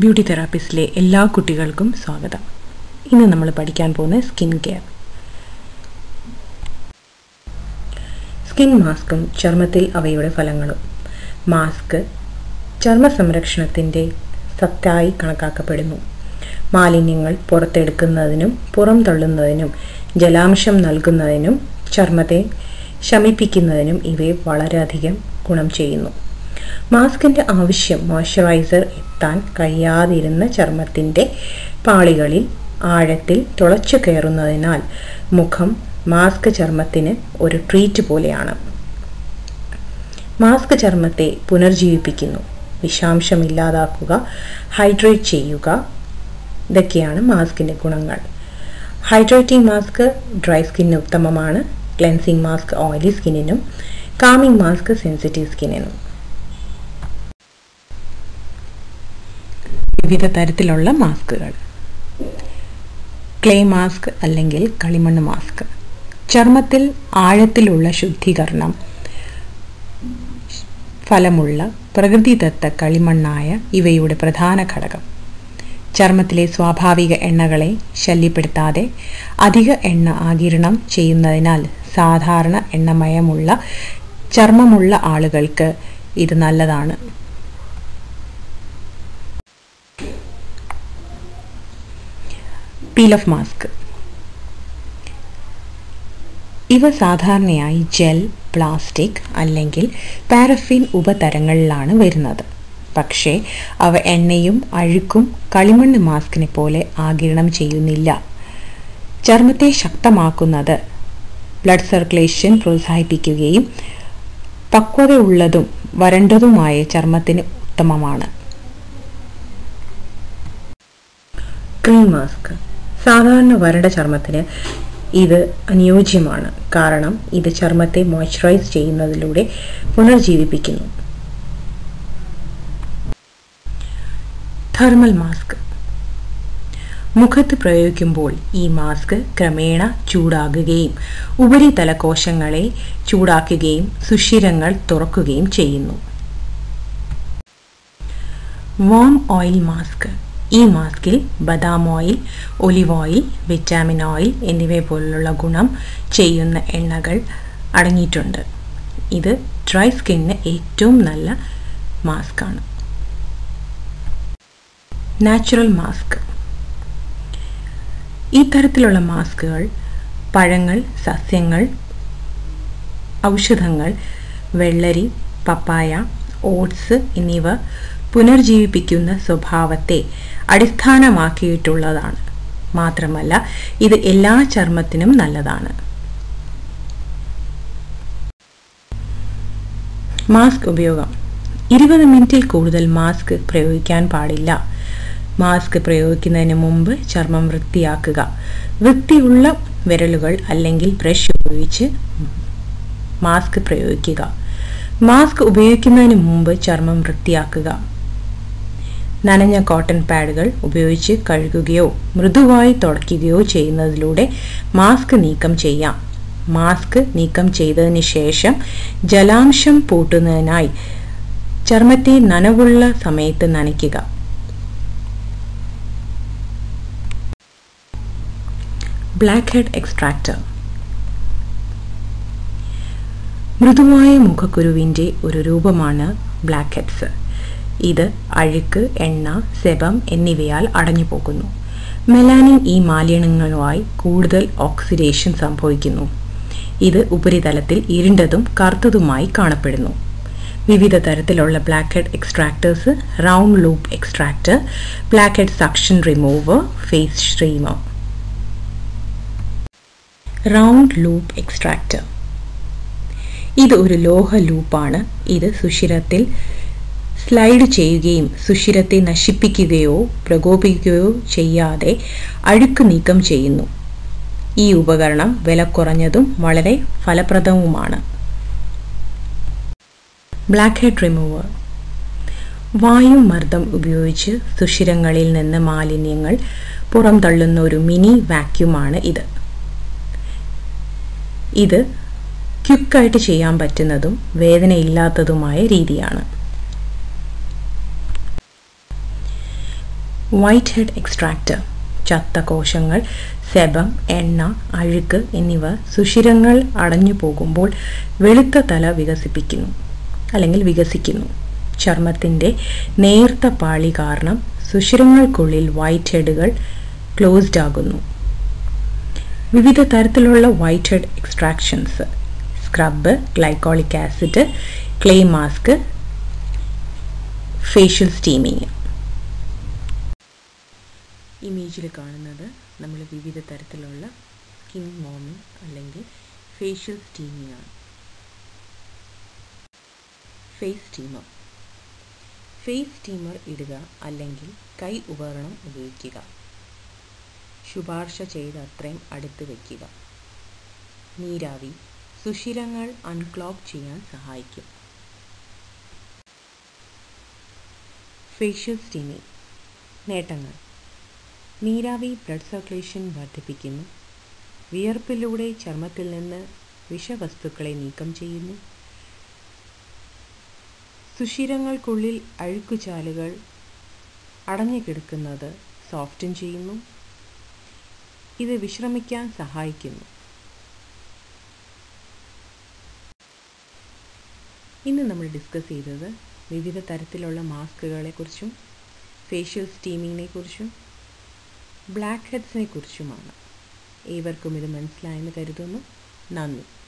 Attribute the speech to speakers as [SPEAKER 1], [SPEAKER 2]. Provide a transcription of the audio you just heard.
[SPEAKER 1] beauty തെറാപ്പിസ്റ്റിലെ എല്ലാ കുട്ടികൾക്കും സ്വാഗതം ഇന്ന് നമ്മൾ പഠിക്കാൻ പോകുന്ന സ്കിൻ കെയർ സ്കിൻ മാസ്കും ചർമ്മത്തിൽ അവയുടെ ഫലങ്ങളും മാസ്ക് ചർമ്മ സംരക്ഷണത്തിൻ്റെ സത്തായി കണക്കാക്കപ്പെടുന്നു മാലിന്യങ്ങൾ പുറത്തെടുക്കുന്നതിനും പുറം തള്ളുന്നതിനും ജലാംശം നൽകുന്നതിനും ചർമ്മത്തെ ശമിപ്പിക്കുന്നതിനും ഇവയെ വളരെയധികം ഗുണം ചെയ്യുന്നു മാസ്കിൻ്റെ ആവശ്യം മോയ്സ്ചറൈസർ എത്താൻ കഴിയാതിരുന്ന ചർമ്മത്തിൻ്റെ പാളികളിൽ ആഴത്തിൽ തുളച്ചു കയറുന്നതിനാൽ മുഖം മാസ്ക് ചർമ്മത്തിന് ഒരു ട്രീറ്റ് പോലെയാണ് മാസ്ക് ചർമ്മത്തെ പുനർജീവിപ്പിക്കുന്നു വിഷാംശം ഇല്ലാതാക്കുക ഹൈഡ്രേറ്റ് ചെയ്യുക ഇതൊക്കെയാണ് മാസ്കിൻ്റെ ഗുണങ്ങൾ ഹൈഡ്രേറ്റിംഗ് മാസ്ക് ഡ്രൈ സ്കിന്നിന് ഉത്തമമാണ് ക്ലെൻസിങ് മാസ്ക് ഓയിലി സ്കിന്നിനും കാമിംഗ് മാസ്ക് സെൻസിറ്റീവ് സ്കിന്നിനും വിവിധ തരത്തിലുള്ള മാസ്കുകൾ ക്ലേ മാസ്ക് അല്ലെങ്കിൽ കളിമണ്ണ് മാസ്ക് ചർമ്മത്തിൽ ആഴത്തിലുള്ള ശുദ്ധീകരണം ഫലമുള്ള പ്രകൃതിദത്ത കളിമണ്ണായ ഇവയുടെ പ്രധാന ഘടകം ചർമ്മത്തിലെ സ്വാഭാവിക എണ്ണകളെ ശല്യപ്പെടുത്താതെ അധിക എണ്ണ ആകിരണം ചെയ്യുന്നതിനാൽ സാധാരണ എണ്ണമയമുള്ള ചർമ്മമുള്ള ആളുകൾക്ക് ഇത് നല്ലതാണ് പീൽ ഓഫ് മാസ്ക് ഇവ സാധാരണയായി ജെൽ പ്ലാസ്റ്റിക് അല്ലെങ്കിൽ പാരഫിൻ ഉപതരങ്ങളിലാണ് വരുന്നത് പക്ഷേ അവ എണ്ണയും അഴുക്കും കളിമണ്ണ് മാസ്കിനെ പോലെ ആകിരണം ചെയ്യുന്നില്ല ചർമ്മത്തെ ശക്തമാക്കുന്നത് ബ്ലഡ് സർക്കുലേഷൻ പ്രോത്സാഹിപ്പിക്കുകയും പക്വതയുള്ളതും വരണ്ടതുമായ ചർമ്മത്തിന് ഉത്തമമാണ് ക്രീം മാസ്ക് സാധാരണ വരണ്ട ചർമ്മത്തിന് ഇത് അനുയോജ്യമാണ് കാരണം ഇത് ചർമ്മത്തെ മോയ്സ്ചറൈസ് ചെയ്യുന്നതിലൂടെ പുനർജീവിപ്പിക്കുന്നു തെർമൽ മാസ്ക് മുഖത്ത് പ്രയോഗിക്കുമ്പോൾ ഈ മാസ്ക് ക്രമേണ ചൂടാകുകയും ഉപരിതല കോശങ്ങളെ ചൂടാക്കുകയും സുഷിരങ്ങൾ തുറക്കുകയും ചെയ്യുന്നു വാം ഓയിൽ മാസ്ക് ഈ മാസ്കിൽ ബദാം oil olive oil vitamin oil എന്നിവയെ പോലുള്ള ഗുണം ചെയ്യുന്ന എണ്ണകൾ അടങ്ങിയിട്ടുണ്ട് ഇത് ഡ്രൈ സ്കിന്നിന് ഏറ്റവും നല്ല മാസ്കാണ് നാച്ചുറൽ മാസ്ക് ഈ തരത്തിലുള്ള മാസ്കുകൾ പഴങ്ങൾ സസ്യങ്ങൾ ഔഷധങ്ങൾ വെള്ളരി പപ്പായ ഓട്സ് എന്നിവ പുനർജീവിപ്പിക്കുന്ന സ്വഭാവത്തെ അടിസ്ഥാനമാക്കിയിട്ടുള്ളതാണ് മാത്രമല്ല ഇത് എല്ലാ ചർമ്മത്തിനും നല്ലതാണ് മാസ്ക് ഉപയോഗം ഇരുപത് മിനിറ്റിൽ കൂടുതൽ മാസ്ക് പ്രയോഗിക്കാൻ പാടില്ല മാസ്ക് പ്രയോഗിക്കുന്നതിന് മുമ്പ് ചർമ്മം വൃത്തിയാക്കുക വൃത്തിയുള്ള വിരലുകൾ അല്ലെങ്കിൽ ബ്രഷ് ഉപയോഗിച്ച് മാസ്ക് പ്രയോഗിക്കുക മാസ്ക് ഉപയോഗിക്കുന്നതിന് മുമ്പ് ചർമ്മം വൃത്തിയാക്കുക നനഞ്ഞ കോട്ടൺ പാഡുകൾ ഉപയോഗിച്ച് കഴുകുകയോ മൃദുവായി തുടയ്ക്കുകയോ ചെയ്യുന്നതിലൂടെ മാസ്ക് നീക്കം ചെയ്യാം മാസ്ക് നീക്കം ചെയ്തതിന് ശേഷം ജലാംശം പൂട്ടുന്നതിനായി ചർമ്മത്തെ നനവുള്ള സമയത്ത് നനയ്ക്കുക ബ്ലാക്ക് ഹെഡ് എക്സ്ട്രാക്ടർ മൃദുവായ മുഖക്കുരുവിൻ്റെ ഒരു രൂപമാണ് ബ്ലാക്ക് ഹെഡ്സ് ഇത് അഴുക്ക് എണ്ണ സെബം എന്നിവയാൽ അടഞ്ഞു പോകുന്നു മെലാനിൻ ഈ മാലിന്യങ്ങളുമായി കൂടുതൽ ഓക്സിഡേഷൻ സംഭവിക്കുന്നു ഇത് ഉപരിതലത്തിൽ ഇരുണ്ടതും കറുത്തതുമായി കാണപ്പെടുന്നു വിവിധ തരത്തിലുള്ള blackhead extractors round loop extractor blackhead suction remover face streamer round loop extractor ഇത് ഒരു ലോഹ ലൂപ്പാണ് ഇത് സുഷിരത്തിൽ സ്ലൈഡ് ചെയ്യുകയും സുഷിരത്തെ നശിപ്പിക്കുകയോ പ്രകോപിക്കുകയോ ചെയ്യാതെ അഴുക്ക് നീക്കം ചെയ്യുന്നു ഈ ഉപകരണം വില കുറഞ്ഞതും വളരെ ഫലപ്രദവുമാണ് ബ്ലാക്ക് ഹെഡ് റിമൂവർ വായുമർദ്ദം ഉപയോഗിച്ച് സുഷിരങ്ങളിൽ നിന്ന് മാലിന്യങ്ങൾ പുറംതള്ളുന്ന ഒരു മിനി വാക്യൂമാണ് ഇത് ഇത് ക്വിക്കായിട്ട് ചെയ്യാൻ പറ്റുന്നതും വേദനയില്ലാത്തതുമായ രീതിയാണ് വൈറ്റ് ഹെഡ് എക്സ്ട്രാക്റ്റ് ചത്ത കോശങ്ങൾ സെബം എണ്ണ അഴുക്ക് എന്നിവ സുഷിരങ്ങൾ അടഞ്ഞു പോകുമ്പോൾ വെളുത്ത തല വികസിപ്പിക്കുന്നു അല്ലെങ്കിൽ വികസിക്കുന്നു ചർമ്മത്തിൻ്റെ നേർത്ത പാളി കാരണം സുഷിരങ്ങൾക്കുള്ളിൽ വൈറ്റ് ഹെഡുകൾ ക്ലോസ്ഡ് ആകുന്നു വിവിധ തരത്തിലുള്ള whitehead extractions scrub glycolic acid clay mask facial steaming ഇമേജിൽ കാണുന്നത് നമ്മൾ വിവിധ തരത്തിലുള്ള സ്കിൻ മോമിങ് അല്ലെങ്കിൽ ഫേഷ്യൽ സ്റ്റീമിങ് ആണ് ഫേസ് സ്റ്റീമർ ഫേസ് സ്റ്റീമർ ഇടുക അല്ലെങ്കിൽ കൈ ഉപകരണം ഉപയോഗിക്കുക ശുപാർശ ചെയ്ത അത്രയും അടുത്ത് വയ്ക്കുക നീരാവി സുഷിരങ്ങൾ അൺക്ലോഗ് ചെയ്യാൻ സഹായിക്കും ഫേഷ്യൽ സ്റ്റീമിങ് നേട്ടങ്ങൾ നീരാവി ബ്ലഡ് സർക്കുലേഷൻ വർദ്ധിപ്പിക്കുന്നു വിയർപ്പിലൂടെ ചർമ്മത്തിൽ നിന്ന് വിഷവസ്തുക്കളെ നീക്കം ചെയ്യുന്നു സുഷിരങ്ങൾക്കുള്ളിൽ അഴുക്കുചാലുകൾ അടഞ്ഞു കിടക്കുന്നത് സോഫ്റ്റൻ ചെയ്യുന്നു ഇത് വിശ്രമിക്കാൻ സഹായിക്കുന്നു ഇന്ന് നമ്മൾ ഡിസ്കസ് ചെയ്തത് വിവിധ തരത്തിലുള്ള മാസ്കുകളെക്കുറിച്ചും ഫേഷ്യൽ സ്റ്റീമിങ്ങിനെ കുറിച്ചും ബ്ലാക്ക് ഹെഡ്സിനെ കുറിച്ചുമാണ് ഏവർക്കും ഇത് മനസ്സിലായെന്ന് കരുതുന്നു നന്ദി